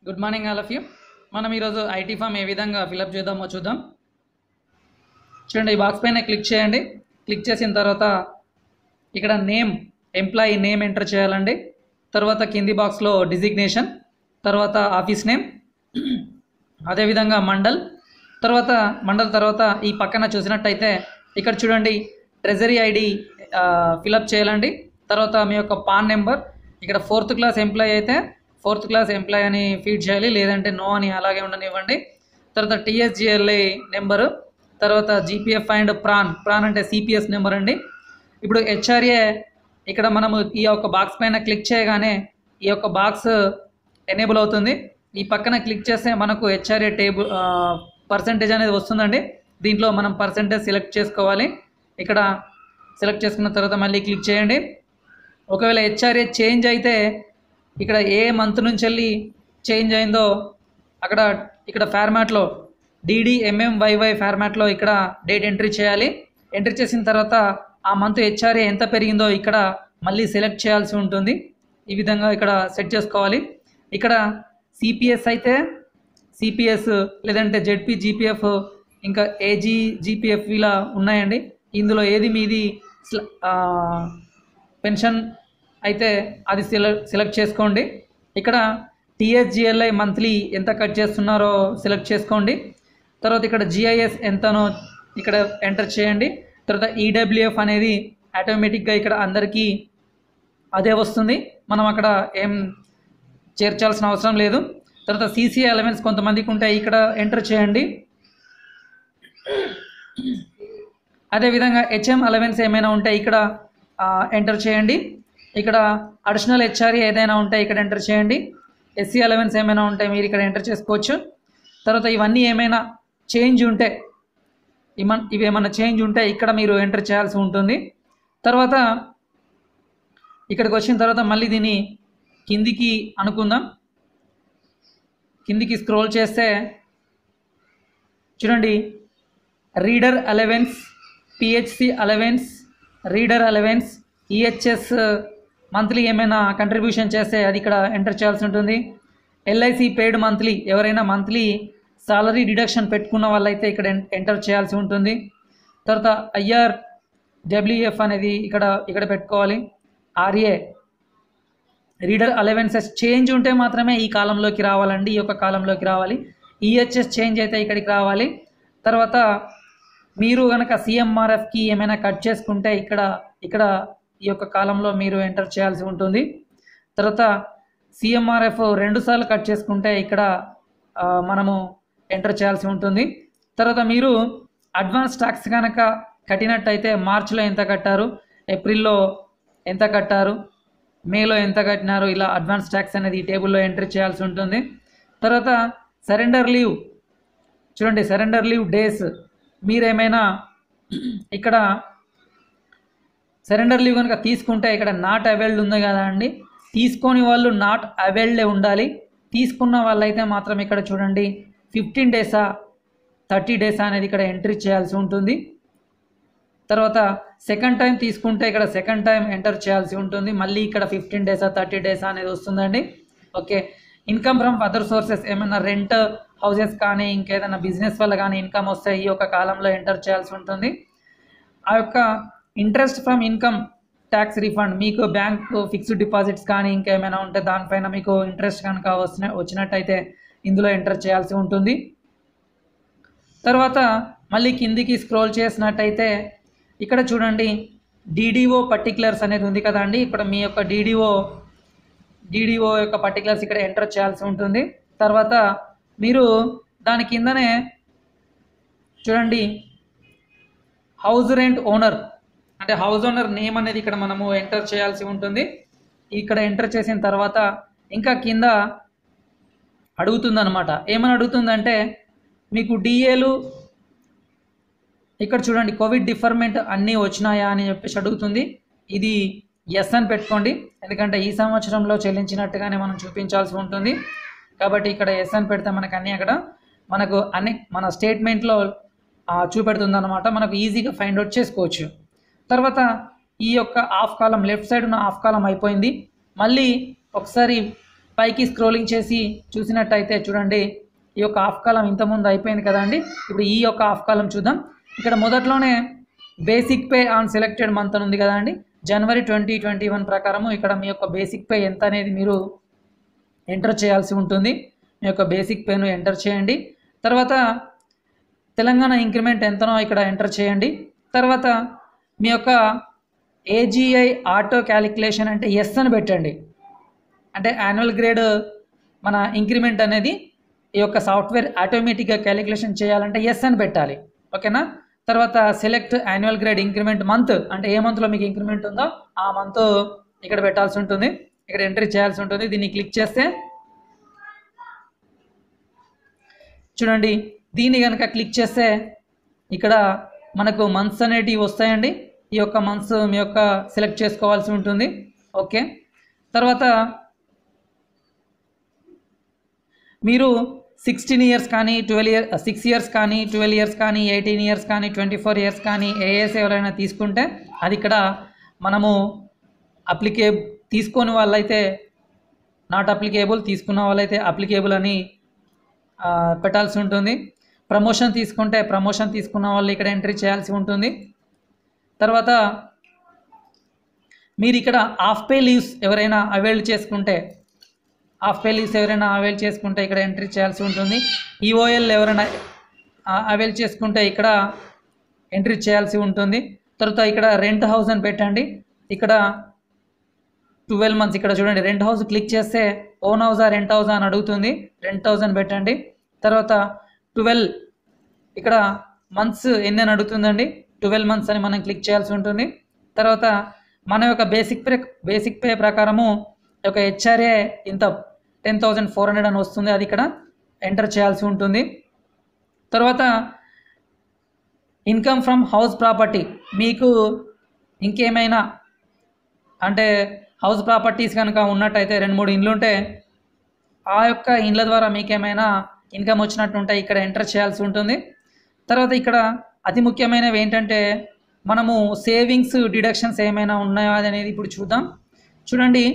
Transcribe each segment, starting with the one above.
good morning all of you మనం ఈరోజు IT form ఏ విధంగా ఫిలప్ చేద్దామో చూద్దాం చూడండి ఈ బాక్స్ పైన క్లిక్ చేయండి క్లిక్ చేసిన తర్వాత ఇక్కడ నేమ్ ఎంప్లాయీ నేమ్ ఎంటర్ చేయాలండి తర్వాత కింది బాక్స్లో డిజిగ్నేషన్ తర్వాత ఆఫీస్ నేమ్ అదేవిధంగా మండల్ తర్వాత మండల్ తర్వాత ఈ పక్కన చూసినట్టయితే ఇక్కడ చూడండి ట్రెజరీ ఐడి ఫిలప్ చేయాలండి తర్వాత మీ యొక్క పాన్ నెంబర్ ఇక్కడ ఫోర్త్ క్లాస్ ఎంప్లాయీ అయితే ఫోర్త్ క్లాస్ ఎంప్లాయీ అని ఫీడ్ చేయాలి లేదంటే నో అని అలాగే ఉండనివ్వండి తర్వాత టీఎస్జిఎల్ఐ నెంబరు తర్వాత జీపీఎఫ్ అండ్ ప్రాన్ ప్రాన్ అంటే సిపిఎస్ నెంబర్ అండి ఇప్పుడు హెచ్ఆర్ఏ ఇక్కడ మనము ఈ యొక్క బాక్స్ పైన క్లిక్ చేయగానే ఈ యొక్క బాక్స్ ఎనేబుల్ అవుతుంది ఈ పక్కన క్లిక్ చేస్తే మనకు హెచ్ఆర్ఏ టేబుల్ పర్సంటేజ్ అనేది వస్తుందండి దీంట్లో మనం పర్సంటేజ్ సెలెక్ట్ చేసుకోవాలి ఇక్కడ సెలెక్ట్ చేసుకున్న తర్వాత మళ్ళీ క్లిక్ చేయండి ఒకవేళ హెచ్ఆర్ఏ చేంజ్ అయితే ఇక్కడ ఏ మంత్ నుంచి వెళ్ళి చేంజ్ అయిందో అక్కడ ఇక్కడ ఫార్మాట్లో డిడిఎంఎంవైవై ఫార్మాట్లో ఇక్కడ డేట్ ఎంట్రీ చేయాలి ఎంట్రీ చేసిన తర్వాత ఆ మంత్ హెచ్ఆర్ఏ ఎంత పెరిగిందో ఇక్కడ మళ్ళీ సెలెక్ట్ చేయాల్సి ఉంటుంది ఈ విధంగా ఇక్కడ సెట్ చేసుకోవాలి ఇక్కడ సిపిఎస్ అయితే సిపిఎస్ లేదంటే జెడ్పీ జీపీఎఫ్ ఇంకా ఏజీ జీపీఎఫ్ ఇలా ఉన్నాయండి ఇందులో ఏది మీది స్ల- ఆ, పెన్షన్ అయితే అది సెలెక్ట్ సెలెక్ట్ చేసుకోండి ఇక్కడ టీఎస్జిఎల్ఐ మంత్లీ ఎంత కట్ చేస్తున్నారో సెలెక్ట్ చేసుకోండి తర్వాత ఇక్కడ జిఐఎస్ ఎంతనో ఇక్కడ ఎంటర్ చేయండి తర్వాత ఈడబ్ల్యూఎఫ్ అనేది ఆటోమేటిక్గా ఇక్కడ అందరికీ అదే వస్తుంది మనం అక్కడ ఏం చేర్చాల్సిన అవసరం లేదు తర్వాత సీసీ ఎలవెన్స్ కొంతమందికి ఉంటాయి ఇక్కడ ఎంటర్ చేయండి అదేవిధంగా హెచ్ఎం అలవెన్స్ ఏమైనా ఉంటే ఇక్కడ ఎంటర్ చేయండి ఇక్కడ అడిషనల్ హెచ్ఆర్ఏ ఏదైనా ఉంటే ఇక్కడ ఎంటర్ చేయండి ఎస్సీ అలవెన్స్ ఏమైనా ఉంటే మీరు ఇక్కడ ఎంటర్ చేసుకోవచ్చు తర్వాత ఇవన్నీ ఏమైనా చేంజ్ ఉంటే ఇమన్ ఇవి ఏమైనా చేంజ్ ఉంటే ఇక్కడ మీరు ఎంటర్ చేయాల్సి ఉంటుంది తర్వాత ఇక్కడికి వచ్చిన తర్వాత మళ్ళీ దీన్ని కిందికి అనుకుందాం కిందికి స్క్రోల్ చేస్తే చూడండి reader allowance PHC allowance reader allowance EHS monthly ఏమైనా కంట్రిబ్యూషన్ చేస్తే అది ఇక్కడ ఎంటర్ చేయాల్సి ఉంటుంది ఎల్ఐసి పెయిడ్ మంత్లీ ఎవరైనా మంత్లీ సాలరీ డిడక్షన్ పెట్టుకున్న వాళ్ళైతే ఇక్కడ ఎన్- ఎంటర్ చేయాల్సి ఉంటుంది తర్వాత ఐఆర్ డబ్ల్యూఎఫ్ అనేది ఇక్కడ ఇక్కడ పెట్టుకోవాలి ఆర్ఏ రీడర్ అలవెన్సెస్ చేంజ్ ఉంటే మాత్రమే ఈ కాలంలోకి రావాలండి ఈ యొక్క కాలంలోకి రావాలి ఈహెచ్ఎస్ చేంజ్ అయితే ఇక్కడికి రావాలి తర్వాత మీరు కనుక సిఎంఆర్ఎఫ్కి ఏమైనా కట్ చేసుకుంటే ఇక్కడ ఇక్కడ ఈ యొక్క కాలంలో మీరు ఎంటర్ చేయాల్సి ఉంటుంది తర్వాత సిఎంఆర్ఎఫ్ రెండుసార్లు కట్ చేసుకుంటే ఇక్కడ ఆ, మనము ఎంటర్ చేయాల్సి ఉంటుంది తర్వాత మీరు అడ్వాన్స్ ట్యాక్స్ కనుక కట్టినట్టయితే మార్చిలో ఎంత కట్టారు ఏప్రిల్లో ఎంత కట్టారు మేలో ఎంత కట్టినారు ఇలా అడ్వాన్స్ ట్యాక్స్ అనేది ఈ టేబుల్లో ఎంట్రీ చేయాల్సి ఉంటుంది తర్వాత సరెండర్ లీవ్ చూడండి సరెండర్ లీవ్ డేస్ మీరేమైనా ఇక్కడ సరెండర్ లీవ్ కనుక తీసుకుంటే ఇక్కడ నాట్ అవైల్డ్ ఉంది కదా అండి తీసుకొని వాళ్ళు నాట్ అవైల్డే ఉండాలి తీసుకున్న వాళ్ళైతే మాత్రం ఇక్కడ చూడండి ఫిఫ్టీన్ డేసా థర్టీ డేసా అనేది ఇక్కడ ఎంట్రీ చేయాల్సి ఉంటుంది తర్వాత సెకండ్ టైం తీసుకుంటే ఇక్కడ సెకండ్ టైం ఎంటర్ చేయాల్సి ఉంటుంది మళ్ళీ ఇక్కడ ఫిఫ్టీన్ డేసా థర్టీ డేసా అనేది వస్తుందండి okay income from other sources ఏమైనా రెంట్ హౌసెస్ కానీ ఇంకేదైనా బిజినెస్ వల్ల కానీ ఇన్కమ్ వస్తే ఈ యొక్క కాలంలో ఎంటర్ చేయాల్సి ఉంటుంది ఆ యొక్క interest from income tax refund మీకు బ్యాంక్ ఫిక్స్డ్ డిపాజిట్స్ కానీ ఇంకేమైనా ఉంటే దానిపైన మీకు ఇంట్రెస్ట్ కనుక వచ్చిన వచ్చినట్టయితే ఇందులో ఎంటర్ చేయాల్సి ఉంటుంది తర్వాత మళ్ళీ కిందికి స్క్రోల్ చేసినట్టయితే ఇక్కడ చూడండి డీడీఓ పర్టికులర్స్ అనేది ఉంది కదండి ఇక్కడ మీ యొక్క డీడీఓ డీడీఓ యొక్క పర్టికులర్స్ ఇక్కడ ఎంటర్ చేయాల్సి ఉంటుంది తర్వాత మీరు దాని కిందనే చూడండి హౌస్ రెంట్ ఓనర్ అంటే హౌస్ ఓనర్ నేమ్ అనేది ఇక్కడ మనము ఎంటర్ చేయాల్సి ఉంటుంది ఇక్కడ ఎంటర్ చేసిన తర్వాత ఇంకా కింద అడుగుతుందన్నమాట ఏమని అడుగుతుందంటే మీకు డిఏలు ఇక్కడ చూడండి కోవిడ్ డిఫర్మెంట్ అన్నీ వచ్చినాయా అని చెప్పేసి అడుగుతుంది ఇది ఎస్ అని పెట్టుకోండి ఎందుకంటే ఈ సంవత్సరంలో చెల్లించినట్టుగానే మనం చూపించాల్సి ఉంటుంది కాబట్టి ఇక్కడ ఎస్ అని పెడితే మనకు అన్నీ అక్కడ మనకు అన్ని మన స్టేట్మెంట్లో చూపెడుతుంది అనమాట మనకు ఈజీగా ఫైండ్ అవుట్ చేసుకోవచ్చు తర్వాత ఈ యొక్క హాఫ్ కాలం లెఫ్ట్ సైడ్ ఉన్న హాఫ్ కాలం అయిపోయింది మళ్ళీ ఒకసారి పైకి స్క్రోలింగ్ చేసి చూసినట్టయితే చూడండి ఈ యొక్క హాఫ్ కాలం ఇంతకుముందు అయిపోయింది కదండి ఇప్పుడు ఈ యొక్క హాఫ్ కాలం చూద్దాం ఇక్కడ మొదట్లోనే basic pay on selected month అని ఉంది కదండి జనవరి ట్వంటీ ట్వంటీ వన్ ప్రకారము ఇక్కడ మీ యొక్క బేసిక్ పే ఎంత అనేది మీరు ఎంటర్ చేయాల్సి ఉంటుంది మీ యొక్క బేసిక్ పేను ఎంటర్ చేయండి తర్వాత తెలంగాణ ఇంక్రిమెంట్ ఎంతనో ఇక్కడ ఎంటర్ చేయండి తర్వాత మీ యొక్క ఏజీఐ ఆటో క్యాలిక్యులేషన్ అంటే ఎస్ అని పెట్టండి అంటే యాన్యువల్ గ్రేడ్ మన ఇంక్రిమెంట్ అనేది ఈ యొక్క సాఫ్ట్వేర్ ఆటోమేటిక్గా క్యాలిక్యులేషన్ చేయాలంటే ఎస్ అని పెట్టాలి ఓకేనా తర్వాత select annual grade increment month అంటే ఏ మంత్లో మీకు ఇంక్రిమెంట్ ఉందో ఆ మంత్ ఇక్కడ పెట్టాల్సి ఉంటుంది ఇక్కడ ఎంట్రీ చేయాల్సి ఉంటుంది దీన్ని క్లిక్ చేస్తే చూడండి దీన్ని కనుక క్లిక్ చేస్తే ఇక్కడ మనకు మంత్స్ అనేటివి వస్తాయండి ఈ యొక్క మంత్స్ మీ యొక్క సెలెక్ట్ చేసుకోవాల్సి ఉంటుంది ఓకే తర్వాత మీరు సిక్స్టీన్ ఇయర్స్ కానీ ట్వెల్వ్ ఇయర్ సిక్స్ ఇయర్స్ కానీ ట్వెల్వ్ ఇయర్స్ కానీ ఎయిటీన్ ఇయర్స్ కానీ ట్వంటీ ఫోర్ ఇయర్స్ కానీ ఏఎస్ ఎవరైనా తీసుకుంటే అది ఇక్కడ మనము అప్లికే తీసుకొని వాళ్ళైతే నాట్ అప్లికేబుల్ తీసుకున్న వాళ్ళైతే అప్లికేబుల్ అని ఆ, పెట్టాల్సి ఉంటుంది ప్రమోషన్ తీసుకుంటే ప్రమోషన్ తీసుకున్న వాళ్ళు ఇక్కడ ఎంట్రీ చేయాల్సి ఉంటుంది తర్వాత మీరు ఇక్కడ హాఫ్ పే లీవ్స్ ఎవరైనా అవైల్ చేసుకుంటే హాఫ్ పే లీవ్స్ ఎవరైనా అవైల్ చేసుకుంటే ఇక్కడ ఎంట్రీ చేయాల్సి ఉంటుంది ఈఓఎల్ ఎవరైనా అవైల్ చేసుకుంటే ఇక్కడ ఎంట్రీ చేయాల్సి ఉంటుంది తర్వాత ఇక్కడ రెంట్ హౌస్ అని పెట్టండి ఇక్కడ ట్వెల్వ్ మంత్స్ ఇక్కడ చూడండి రెంట్ హౌస్ క్లిక్ చేస్తే ఓన్ హౌసా రెంట్ హౌసా అని అడుగుతుంది రెంట్ హౌస్ అని పెట్టండి తర్వాత ట్వెల్వ్ ఇక్కడ మంత్స్ ఎన్ని అని అడుగుతుందండి ట్వెల్వ్ మంత్స్ అని మనం క్లిక్ చేయాల్సి ఉంటుంది తర్వాత మన యొక్క బేసిక్ పే బేసిక్ పే ప్రకారము ఈ యొక్క హెచ్ఆర్ఏ ఇంత టెన్ థౌజండ్ ఫోర్ హండ్రెడ్ అని వస్తుంది అది ఇక్కడ ఎంటర్ చేయాల్సి ఉంటుంది తర్వాత ఇన్కమ్ ఫ్రమ్ హౌస్ ప్రాపర్టీ మీకు ఇంకేమైనా అంటే హౌస్ ప్రాపర్టీస్ కనుక ఉన్నట్టయితే రెండు మూడు ఇండ్లు ఉంటే ఆ యొక్క ఇండ్ల ద్వారా మీకేమైనా ఇన్కమ్ వచ్చినట్టు ఉంటే ఇక్కడ ఎంటర్ చేయాల్సి ఉంటుంది తర్వాత ఇక్కడ అతి ముఖ్యమైనవి ఏంటంటే మనము సేవింగ్స్ డిడక్షన్స్ ఏమైనా ఉన్నాయా అనేది ఇప్పుడు చూద్దాం చూడండి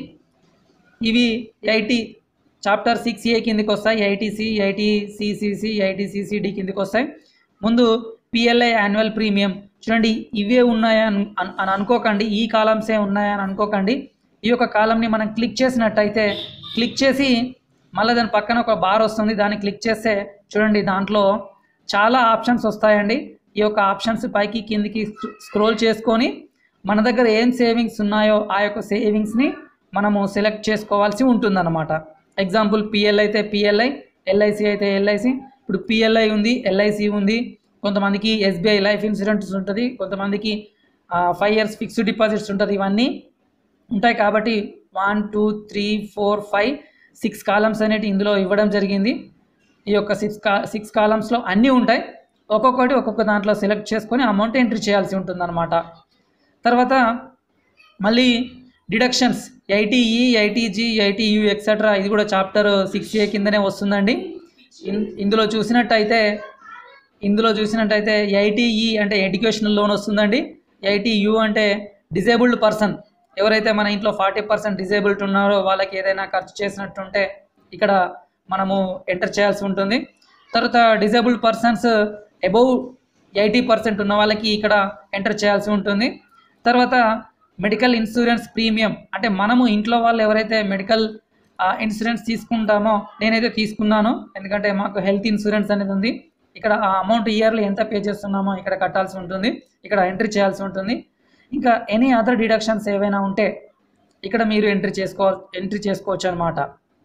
ఇవి ఐటీ చాప్టర్ సిక్స్ ఏ కిందకి వస్తాయి ఐటీసీ ఐటీసీసీసీ ఐటీసీసీడి కిందకి వస్తాయి ముందు పిఎల్ఐ యాన్యువల్ ప్రీమియం చూడండి ఇవే ఉన్నాయా అని అన్- అని అనుకోకండి ఈ కాలమ్సే ఉన్నాయా అని అనుకోకండి ఈ యొక్క కాలంని మనం క్లిక్ చేసినట్టయితే క్లిక్ చేసి మళ్ళీ దాని పక్కన ఒక బార్ వస్తుంది దాన్ని క్లిక్ చేస్తే చూడండి దాంట్లో చాలా ఆప్షన్స్ వస్తాయండి ఈ యొక్క ఆప్షన్స్ పైకి కిందికి స్క్రో- స్క్రోల్ చేసుకొని మన దగ్గర ఏం సేవింగ్స్ ఉన్నాయో ఆ యొక్క సేవింగ్స్ని మనము సెలెక్ట్ చేసుకోవాల్సి ఉంటుందన్నమాట ఎగ్జాంపుల్ పిఎల్ అయితే పిఎల్ఐ ఎల్ఐసి అయితే ఎల్ఐసి ఇప్పుడు పిఎల్ఐ ఉంది ఎల్ఐసి ఉంది కొంతమందికి ఎస్బీఐ లైఫ్ ఇన్సూరెన్స్ ఉంటుంది కొంతమందికి ఫైవ్ ఇయర్స్ ఫిక్స్డ్ డిపాజిట్స్ ఉంటుంది ఇవన్నీ ఉంటాయి కాబట్టి one two three four five six columns అనేవి ఇందులో ఇవ్వడం జరిగింది ఈ యొక్క సిక్స్ కా సిక్స్ కాలమ్స్లో అన్నీ ఉంటాయి ఒక్కొక్కటి ఒక్కొక్క దాంట్లో సెలెక్ట్ చేసుకొని అమౌంట్ ఎంట్రీ చేయాల్సి ఉంటుందన్నమాట తర్వాత మళ్ళీ deductions ITE ITG ITU etcetera ఇది కూడా చాప్టర్ సిక్స్ ఏ కిందనే వస్తుందండి ఇన్- ఇందులో చూసినట్టయితే ఇందులో చూసినట్టయితే ఐటీఈ అంటే ఎడ్యుకేషనల్ లోన్ వస్తుందండి ఐటీయూ అంటే డిజేబుల్డ్ పర్సన్ ఎవరైతే మన ఇంట్లో ఫార్టీ పర్సెంట్ డిజేబుల్డ్ ఉన్నారో వాళ్ళకి ఏదైనా ఖర్చు చేసినట్టుంటే ఇక్కడ మనము ఎంటర్ చేయాల్సి ఉంటుంది తర్వాత disabled persons above eighty percent ఉన్న వాళ్ళకి ఇక్కడ ఎంటర్ చేయాల్సి ఉంటుంది తర్వాత మెడికల్ ఇన్సూరెన్స్ ప్రీమియం అంటే మనము ఇంట్లో వాళ్ళు ఎవరైతే మెడికల్ ఇన్సూరెన్స్ తీసుకుంటామో నేనైతే తీసుకున్నాను ఎందుకంటే మాకు హెల్త్ ఇన్సూరెన్స్ అనేది ఉంది ఇక్కడ ఆ అమౌంట్ ఇయర్లీ ఎంత పే చేస్తున్నామో ఇక్కడ కట్టాల్సి ఉంటుంది ఇక్కడ ఎంట్రీ చేయాల్సి ఉంటుంది ఇంకా ఎనీ అదర్ డిడక్షన్స్ ఏవైనా ఉంటే ఇక్కడ మీరు ఎంట్రీ చేసుకో ఎంట్రీ చేసుకోవచ్చు అనమాట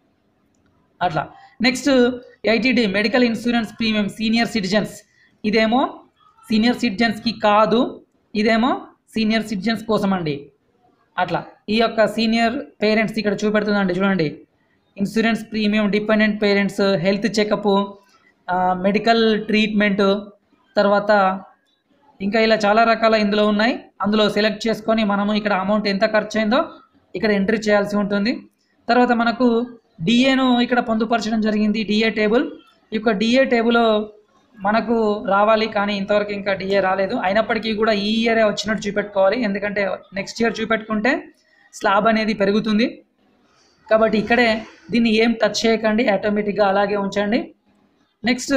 అట్లా next ITD medical insurance premium senior citizens ఇదేమో సీనియర్ సిటిజన్స్కి కాదు ఇదేమో సీనియర్ సిటిజన్స్ కోసం అండి అట్లా ఈ యొక్క సీనియర్ పేరెంట్స్ ఇక్కడ చూపెడుతుందండి చూడండి insurance premium dependent parents health checkup medical treatment తర్వాత ఇంకా ఇలా చాలా రకాల ఇందులో ఉన్నాయి అందులో సెలెక్ట్ చేసుకొని మనము ఇక్కడ అమౌంట్ ఎంత ఖర్చు అయిందో ఇక్కడ ఎంట్రీ చేయాల్సి ఉంటుంది తర్వాత మనకు డిఏను ఇక్కడ పొందుపరచడం జరిగింది డిఏ టేబుల్ ఈ యొక్క డిఏ టేబుల్ మనకు రావాలి కానీ ఇంతవరకు ఇంకా డిఏ రాలేదు అయినప్పటికీ కూడా ఈ ఇయరే వచ్చినట్టు చూపెట్టుకోవాలి ఎందుకంటే నెక్స్ట్ ఇయర్ చూపెట్టుకుంటే స్లాబ్ అనేది పెరుగుతుంది కాబట్టి ఇక్కడే దీన్ని ఏం టచ్ చేయకండి ఆటోమేటిక్గా అలాగే ఉంచండి నెక్స్ట్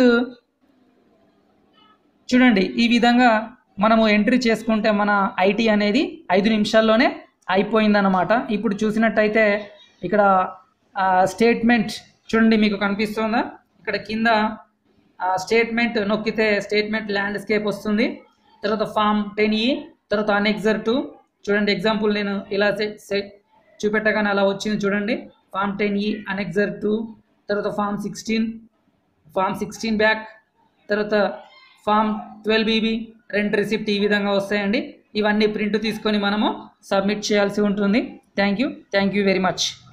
చూడండి ఈ విధంగా మనము ఎంట్రీ చేసుకుంటే మన ఐటీ అనేది ఐదు నిమిషాల్లోనే అయిపోయిందన్నమాట ఇప్పుడు చూసినట్టయితే ఇక్కడ స్టేట్మెంట్ చూడండి మీకు కనిపిస్తుందా ఇక్కడ కింద స్టేట్మెంట్ నొక్కితే స్టేట్మెంట్ ల్యాండ్స్కేప్ వస్తుంది తర్వాత ఫామ్ టెన్ ఈ తర్వాత అనెక్సర్ టూ చూడండి ఎగ్జాంపుల్ నేను ఇలా సెట్ సెట్ చూపెట్టగానే అలా వచ్చింది చూడండి form ten E annexure two తర్వాత form sixteen form sixteen back తర్వాత form twelve BB rent receipt ఈ విధంగా వస్తాయండి ఇవన్నీ ప్రింట్ తీసుకొని మనము సబ్మిట్ చేయాల్సి ఉంటుంది thank you thank you very much